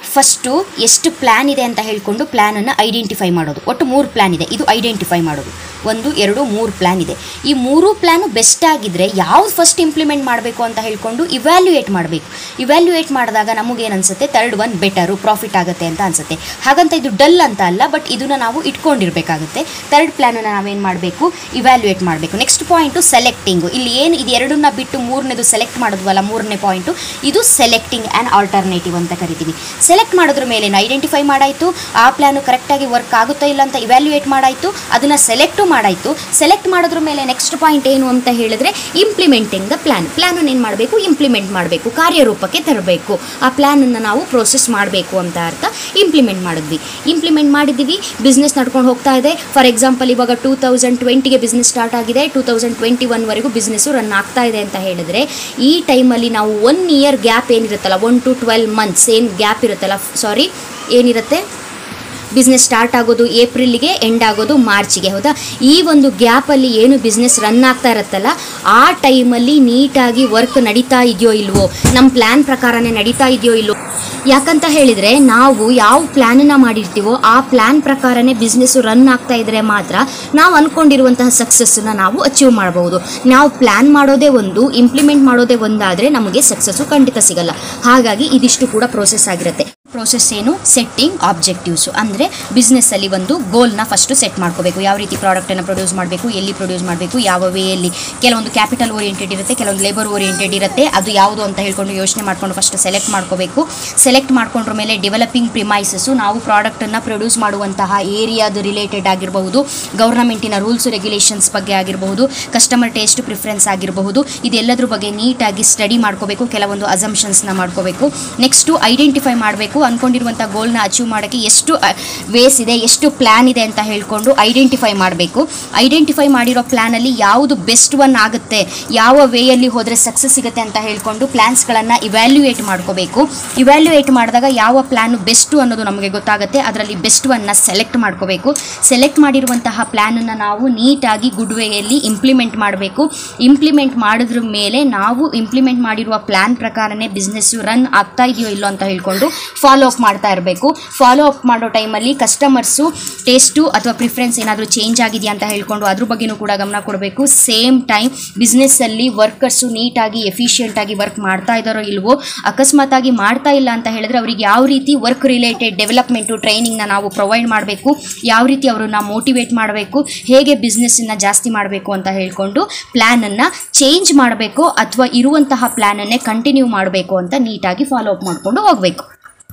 ಫಸ್ಟು ಎಷ್ಟು ಪ್ಲ್ಯಾನ್ ಇದೆ ಅಂತ ಹೇಳ್ಕೊಂಡು ಪ್ಲ್ಯಾನನ್ನು ಐಡೆಂಟಿಫೈ ಮಾಡೋದು ಒಟ್ಟು ಮೂರು ಪ್ಲ್ಯಾನ್ ಇದೆ ಇದು ಐಡೆಂಟಿಫೈ ಮಾಡೋದು ಒಂದು ಎರಡು ಮೂರು ಪ್ಲ್ಯಾನ್ ಇದೆ ಈ ಮೂರು ಪ್ಲ್ಯಾನು ಬೆಸ್ಟ್ ಆಗಿದ್ದರೆ ಯಾವ್ದು ಫಸ್ಟ್ ಇಂಪ್ಲಿಮೆಂಟ್ ಮಾಡಬೇಕು ಅಂತ ಹೇಳ್ಕೊಂಡು ಇವ್ಯಾಲ್ಯೂಯೇಟ್ ಮಾಡಬೇಕು ಇವ್ಯಾಲ್ಯೂಯೇಟ್ ಮಾಡಿದಾಗ ನಮಗೇನು ಅನಿಸುತ್ತೆ ತರ್ಡ್ ಒನ್ ಬೆಟರು ಪ್ರಾಫಿಟ್ ಆಗುತ್ತೆ ಅಂತ ಅನಿಸುತ್ತೆ ಹಾಗಂತ ಇದು ಡಲ್ ಅಂತ ಅಲ್ಲ ಬಟ್ ಇದನ್ನು ನಾವು ಇಟ್ಕೊಂಡಿರಬೇಕಾಗುತ್ತೆ ತರ್ಡ್ ಪ್ಲ್ಯಾನನ್ನು ನಾವೇನು ಮಾಡಬೇಕು ಇವ್ಯಾಲ್ಯೂಯೇಟ್ ಮಾಡಬೇಕು ನೆಕ್ಸ್ಟ್ ಪಾಯಿಂಟು ಸೆಲೆಕ್ಟಿಂಗು ಇಲ್ಲಿ ಏನು ಇದು ಎರಡನ್ನ ಬಿಟ್ಟು ಮೂರನೇದು ಸೆಲೆಕ್ಟ್ ಮಾಡಿದ್ವಲ್ಲ ಮೂರನೇ ಪಾಯಿಂಟು ಇದು ಸೆಲೆಕ್ಟಿಂಗ್ ಆ್ಯಂಡ್ ಆಲ್ಟರ್ನೇಟಿವ್ ಅಂತ ಕರಿತೀವಿ ಸೆಲೆಕ್ಟ್ ಮಾಡೋದ್ರ ಮೇಲೆ ಐಡೆಂಟಿಫೈ ಮಾಡಾಯಿತು ಆ ಪ್ಲ್ಯಾನು ಕರೆಕ್ಟಾಗಿ ವರ್ಕ್ ಆಗುತ್ತಾ ಇಲ್ಲ ಅಂತ ಇವ್ಯಾಲ್ಯೂಯೇಟ್ ಮಾಡಾಯಿತು ಅದನ್ನು ಸೆಲೆಕ್ಟು ಮಾಡಾಯಿತು ಸೆಲೆಕ್ಟ್ ಮಾಡೋದ್ರ ಮೇಲೆ ನೆಕ್ಸ್ಟ್ ಪಾಯಿಂಟ್ ಏನು ಅಂತ ಹೇಳಿದ್ರೆ ಇಂಪ್ಲಿಮೆಂಟಿಂಗ್ ದ ಪ್ಲ್ಯಾನ್ ಪ್ಲ್ಯಾನನ್ನು ಏನು ಮಾಡಬೇಕು ಇಂಪ್ಲಿಮೆಂಟ್ ಮಾಡಬೇಕು ಕಾರ್ಯರೂಪಕ್ಕೆ ತರಬೇಕು ಆ ಪ್ಲ್ಯಾನನ್ನು ನಾವು ಪ್ರೋಸೆಸ್ ಮಾಡಬೇಕು ಅಂತ ಅರ್ಥ ಇಂಪ್ಲಿಮೆಂಟ್ ಮಾಡಿದ್ವಿ ಇಂಪ್ಲಿಮೆಂಟ್ ಮಾಡಿದ್ದೀವಿ ಬಿಸ್ನೆಸ್ ನಡ್ಕೊಂಡು ಹೋಗ್ತಾ ಇದೆ ಫಾರ್ ಎಕ್ಸಾಂಪಲ್ ಇವಾಗ ಟೂ ತೌಸಂಡ್ ಟ್ವೆಂಟಿಗೆ ಬಿಸ್ನೆಸ್ ಸ್ಟಾರ್ಟ್ ಆಗಿದೆ ಟೂ ತೌಸಂಡ್ ಟ್ವೆಂಟಿ ಒನ್ವರೆಗೂ ಬಿಸ್ನೆಸ್ಸು ರನ್ ಆಗ್ತಾ ಇದೆ ಅಂತ ಹೇಳಿದ್ರೆ ಈ ಟೈಮಲ್ಲಿ ನಾವು ಒನ್ ಇಯರ್ ಗ್ಯಾಪ್ ಏನಿರುತ್ತಲ್ಲ ಒನ್ ಟು ಟ್ವೆಲ್ ಮಂತ್ಸ್ ಏನು ಗ್ಯಾಪ್ ಇರುತ್ತಲ್ಲ ಸಾರಿ ಏನಿರುತ್ತೆ ಬಿಸ್ನೆಸ್ ಸ್ಟಾರ್ಟ್ ಆಗೋದು ಏಪ್ರಿಲ್ಗೆ ಎಂಡ್ ಆಗೋದು ಮಾರ್ಚಿಗೆ ಹೌದಾ ಈ ಒಂದು ಗ್ಯಾಪಲ್ಲಿ ಏನು ಬಿಸ್ನೆಸ್ ರನ್ ಆಗ್ತಾ ಇರುತ್ತಲ್ಲ ಆ ಟೈಮಲ್ಲಿ ನೀಟಾಗಿ ವರ್ಕ್ ನಡೀತಾ ಇದೆಯೋ ಇಲ್ವೋ ನಮ್ಮ ಪ್ಲ್ಯಾನ್ ಪ್ರಕಾರನೇ ನಡೀತಾ ಇದೆಯೋ ಇಲ್ವೋ ಯಾಕಂತ ಹೇಳಿದರೆ ನಾವು ಯಾವ ಪ್ಲ್ಯಾನನ್ನು ಮಾಡಿರ್ತೀವೋ ಆ ಪ್ಲ್ಯಾನ್ ಪ್ರಕಾರನೇ ಬಿಸ್ನೆಸ್ಸು ರನ್ ಆಗ್ತಾ ಇದ್ದರೆ ಮಾತ್ರ ನಾವು ಅಂದ್ಕೊಂಡಿರುವಂತಹ ಸಕ್ಸಸ್ಸನ್ನು ನಾವು ಅಚೀವ್ ಮಾಡಬಹುದು ನಾವು ಪ್ಲ್ಯಾನ್ ಮಾಡೋದೇ ಒಂದು ಇಂಪ್ಲಿಮೆಂಟ್ ಮಾಡೋದೇ ಒಂದಾದರೆ ನಮಗೆ ಸಕ್ಸಸ್ಸು ಖಂಡಿತ ಸಿಗಲ್ಲ ಹಾಗಾಗಿ ಇದಿಷ್ಟು ಕೂಡ ಪ್ರೋಸೆಸ್ ಆಗಿರುತ್ತೆ ಪ್ರೋಸೆಸ್ ಏನು ಸೆಟ್ಟಿಂಗ್ ಆಬ್ಜೆಕ್ಟಿವ್ಸು ಅಂದರೆ ಬಿಸ್ನೆಸ್ಸಲ್ಲಿ ಒಂದು ಗೋಲ್ನ ಫಸ್ಟು ಸೆಟ್ ಮಾಡ್ಕೋಬೇಕು ಯಾವ ರೀತಿ ಪ್ರಾಡಕ್ಟನ್ನು ಪ್ರೊಡ್ಯೂಸ್ ಮಾಡಬೇಕು ಎಲ್ಲಿ ಪ್ರೊಡ್ಯೂಸ್ ಮಾಡಬೇಕು ಯಾವ ವೇಯಲ್ಲಿ ಕೆಲವೊಂದು ಕ್ಯಾಪಿಟಲ್ ಓರಿಯೆಂಟೆಡ್ ಇರುತ್ತೆ ಕೆಲವೊಂದು ಲೇಬರ್ ಓರಿಯೆಂಟೆಡ್ ಇರುತ್ತೆ ಅದು ಯಾವುದು ಅಂತ ಹೇಳ್ಕೊಂಡು ಯೋಚನೆ ಮಾಡ್ಕೊಂಡು ಫಸ್ಟ್ ಸೆಲೆಕ್ಟ್ ಮಾಡ್ಕೋಬೇಕು ಸೆಲೆಕ್ಟ್ ಮಾಡ್ಕೊಂಡ್ರ ಮೇಲೆ ಡೆವಲಪಿಂಗ್ ಪ್ರಿಮೈಸಸ್ಸು ನಾವು ಪ್ರಾಡಕ್ಟನ್ನು ಪ್ರೊಡ್ಯೂಸ್ ಮಾಡುವಂತಹ ಏರಿಯಾದ ರಿಲೇಟೆಡ್ ಆಗಿರಬಹುದು ಗೌರ್ನಮೆಂಟಿನ ರೂಲ್ಸ್ ರೆಗ್ಯುಲೇಷನ್ಸ್ ಬಗ್ಗೆ ಆಗಿರಬಹುದು ಕಸ್ಟಮರ್ ಟೇಸ್ಟ್ ಪ್ರಿಫರೆನ್ಸ್ ಆಗಿರಬಹುದು ಇದೆಲ್ಲದ್ರ ಬಗ್ಗೆ ನೀಟಾಗಿ ಸ್ಟಡಿ ಮಾಡ್ಕೋಬೇಕು ಕೆಲವೊಂದು ಅಸಂಪ್ಷನ್ಸ್ನ ಮಾಡ್ಕೋಬೇಕು ನೆಕ್ಸ್ಟು ಐಡೆಂಟಿಫೈ ಮಾಡಬೇಕು ಅಂದ್ಕೊಂಡಿರುವಂಥ ಗೋಲ್ನ ಅಚೀವ್ ಮಾಡೋಕ್ಕೆ ಎಷ್ಟು ವೇಸ್ ಇದೆ ಎಷ್ಟು ಪ್ಲ್ಯಾನ್ ಇದೆ ಅಂತ ಹೇಳ್ಕೊಂಡು ಐಡೆಂಟಿಫೈ ಮಾಡಬೇಕು ಐಡೆಂಟಿಫೈ ಮಾಡಿರೋ ಪ್ಲ್ಯಾನಲ್ಲಿ ಯಾವುದು ಬೆಸ್ಟ್ ಒನ್ ಆಗುತ್ತೆ ಯಾವ ವೇಯಲ್ಲಿ ಹೋದರೆ ಸಕ್ಸಸ್ ಸಿಗುತ್ತೆ ಅಂತ ಹೇಳ್ಕೊಂಡು ಪ್ಲ್ಯಾನ್ಸ್ಗಳನ್ನು ಇವ್ಯಾಲ್ಯೂಯೇಟ್ ಮಾಡ್ಕೋಬೇಕು ಇವ್ಯಾಲ್ಯೂಯೇಟ್ ಮಾಡಿದಾಗ ಯಾವ ಪ್ಲ್ಯಾನು ಬೆಸ್ಟು ಅನ್ನೋದು ನಮಗೆ ಗೊತ್ತಾಗುತ್ತೆ ಅದರಲ್ಲಿ ಬೆಸ್ಟ್ ಒನ್ನ ಸೆಲೆಕ್ಟ್ ಮಾಡ್ಕೋಬೇಕು ಸೆಲೆಕ್ಟ್ ಮಾಡಿರುವಂತಹ ಪ್ಲ್ಯಾನನ್ನು ನಾವು ನೀಟಾಗಿ ಗುಡ್ ವೇಯಲ್ಲಿ ಇಂಪ್ಲಿಮೆಂಟ್ ಮಾಡಬೇಕು ಇಂಪ್ಲಿಮೆಂಟ್ ಮಾಡಿದ್ರ ಮೇಲೆ ನಾವು ಇಂಪ್ಲಿಮೆಂಟ್ ಮಾಡಿರುವ ಪ್ಲ್ಯಾನ್ ಪ್ರಕಾರನೇ ಬಿಸ್ನೆಸ್ಸು ರನ್ ಆಗ್ತಾ ಇದೆಯೋ ಇಲ್ಲೋ ಅಂತ ಹೇಳ್ಕೊಂಡು ಫಾಲೋ ಅಪ್ ಮಾಡ್ತಾ ಇರಬೇಕು ಫಾಲೋ ಅಪ್ ಮಾಡೋ ಟೈಮಲ್ಲಿ ಕಸ್ಟಮರ್ಸು ಟೇಸ್ಟು ಅಥವಾ ಪ್ರಿಫರೆನ್ಸ್ ಏನಾದರೂ ಚೇಂಜ್ ಆಗಿದೆಯಾ ಅಂತ ಹೇಳ್ಕೊಂಡು ಅದ್ರ ಬಗ್ಗೆನೂ ಕೂಡ ಗಮನ ಕೊಡಬೇಕು ಸೇಮ್ ಟೈಮ್ ಬಿಸ್ನೆಸ್ಸಲ್ಲಿ ವರ್ಕರ್ಸು ನೀಟಾಗಿ ಎಫಿಷಿಯೆಂಟಾಗಿ ವರ್ಕ್ ಮಾಡ್ತಾ ಇದ್ದಾರೋ ಇಲ್ವೋ ಅಕಸ್ಮಾತಾಗಿ ಮಾಡ್ತಾ ಇಲ್ಲ ಅಂತ ಹೇಳಿದ್ರೆ ಅವರಿಗೆ ಯಾವ ರೀತಿ ವರ್ಕ್ ರಿಲೇಟೆಡ್ ಡೆವಲಪ್ಮೆಂಟು ಟ್ರೈನಿಂಗ್ನ ನಾವು ಪ್ರೊವೈಡ್ ಮಾಡಬೇಕು ಯಾವ ರೀತಿ ಅವರನ್ನ ಮೋಟಿವೇಟ್ ಮಾಡಬೇಕು ಹೇಗೆ ಬಿಸ್ನೆಸ್ಸನ್ನು ಜಾಸ್ತಿ ಮಾಡಬೇಕು ಅಂತ ಹೇಳ್ಕೊಂಡು ಪ್ಲ್ಯಾನನ್ನು ಚೇಂಜ್ ಮಾಡಬೇಕು ಅಥವಾ ಇರುವಂತಹ ಪ್ಲ್ಯಾನನ್ನೇ ಕಂಟಿನ್ಯೂ ಮಾಡಬೇಕು ಅಂತ ನೀಟಾಗಿ ಫಾಲೋ ಅಪ್ ಮಾಡಿಕೊಂಡು ಹೋಗಬೇಕು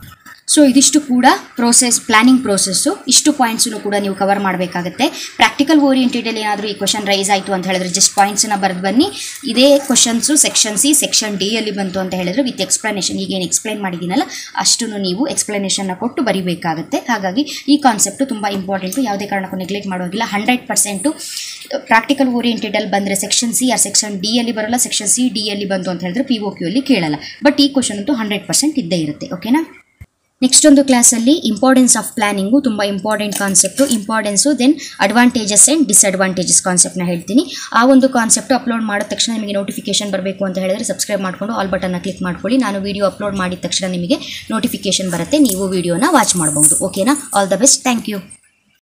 ಸೊ ಇದಿಷ್ಟು ಕೂಡ ಪ್ರೋಸೆಸ್ ಪ್ಲಾನಿಂಗ್ ಪ್ರೋಸೆಸ್ಸು ಇಷ್ಟು ಪಾಯಿಂಟ್ಸನ್ನು ಕೂಡ ನೀವು ಕವರ್ ಮಾಡಬೇಕಾಗುತ್ತೆ ಪ್ರಾಕ್ಟಿಕಲ್ ಓರಿಯೆಂಟೆಡಲ್ಲಿ ಏನಾದರೂ ಈ ಕ್ವಶನ್ ರೈಸ್ ಆಯಿತು ಅಂತ ಹೇಳಿದ್ರೆ ಜಸ್ಟ್ ಪಾಯಿಂಟ್ಸನ್ನು ಬರೆದು ಬನ್ನಿ ಇದೇ questions section C section D ಅಲ್ಲಿ ಬಂತು ಅಂತ ಹೇಳಿದ್ರೆ ವಿತ್ ಎಕ್ಸ್ಪ್ಲನೇಷನ್ ಈಗೇನು ಎಕ್ಸ್ಪ್ಲೈನ್ ಮಾಡಿದ್ದೀನಲ್ಲ ಅಷ್ಟನ್ನು ನೀವು ಎಕ್ಸ್ಪ್ಲನೇಷನ್ನ ಕೊಟ್ಟು ಬರಿಬೇಕಾಗುತ್ತೆ ಹಾಗಾಗಿ ಈ ಕಾನ್ಸೆಪ್ಟು ತುಂಬ ಇಂಪಾರ್ಟೆಂಟು ಯಾವುದೇ ಕಾರಣಕ್ಕೂ ನೆಗ್ಲೆಕ್ಟ್ ಮಾಡೋಗಿಲ್ಲ ಹಂಡ್ರೆಡ್ ಪರ್ಸೆಂಟು ಪ್ರಾಕ್ಟಿಕಲ್ ಓರಿಯೆಂಟೆಡಲ್ಲಿ ಬಂದರೆ ಸೆಕ್ಷನ್ ಸಿ ಆ ಸೆಕ್ಷನ್ ಡಿ ಅಲ್ಲಿ ಬರೋಲ್ಲ ಸೆಕ್ಷನ್ ಸಿ ಡಿ ಅಲ್ಲಿ ಬಂತು ಅಂತ ಹೇಳಿದ್ರೆ ಪಿ ಒ ಕ್ಯೂ ಅಲ್ಲಿ ಕೇಳಲ್ಲ ಬಟ್ ಈ ಕ್ವಶನ್ ಅಂತೂ ಹಂಡ್ರೆಡ್ ಪರ್ಸೆಂಟ್ ಇದ್ದೇ ಇರುತ್ತೆ ಓಕೆನಾ ನೆಕ್ಸ್ಟ್ ಒಂದು ಕ್ಲಾಸಲ್ಲಿ ಇಂಪಾರ್ಟೆನ್ಸ್ ಆಫ್ ಪ್ಲಾನಿಂಗು ತುಂಬ important concept importance then advantages and disadvantages ಕಾನ್ಸೆಪ್ಟ್ನ ಹೇಳ್ತೀನಿ ಆ ಒಂದು ಕಾನ್ಸೆಪ್ಟು ಅಪ್ಲೋಡ್ ಮಾಡಿದ ತಕ್ಷಣ ನಿಮಗೆ ನೋಟಿಫಿಕೇಶನ್ ಬರಬೇಕು ಅಂತ ಹೇಳಿದ್ರೆ ಸಬ್ಸ್ಕ್ರೈಬ್ ಮಾಡಿಕೊಂಡು ಆಲ್ ಬಟನ್ನ ಕ್ಲಿಕ್ ಮಾಡ್ಕೊಳ್ಳಿ ನಾನು ವೀಡಿಯೋ ಅಪ್ಲೋಡ್ ಮಾಡಿದ ತಕ್ಷಣ ನಿಮಗೆ ನೋಟಿಫಿಕೇಶನ್ ಬರುತ್ತೆ ನೀವು ವೀಡಿಯೋನ ವಾಚ್ ಮಾಡ್ಬೋದು ಓಕೆನಾ all the best thank you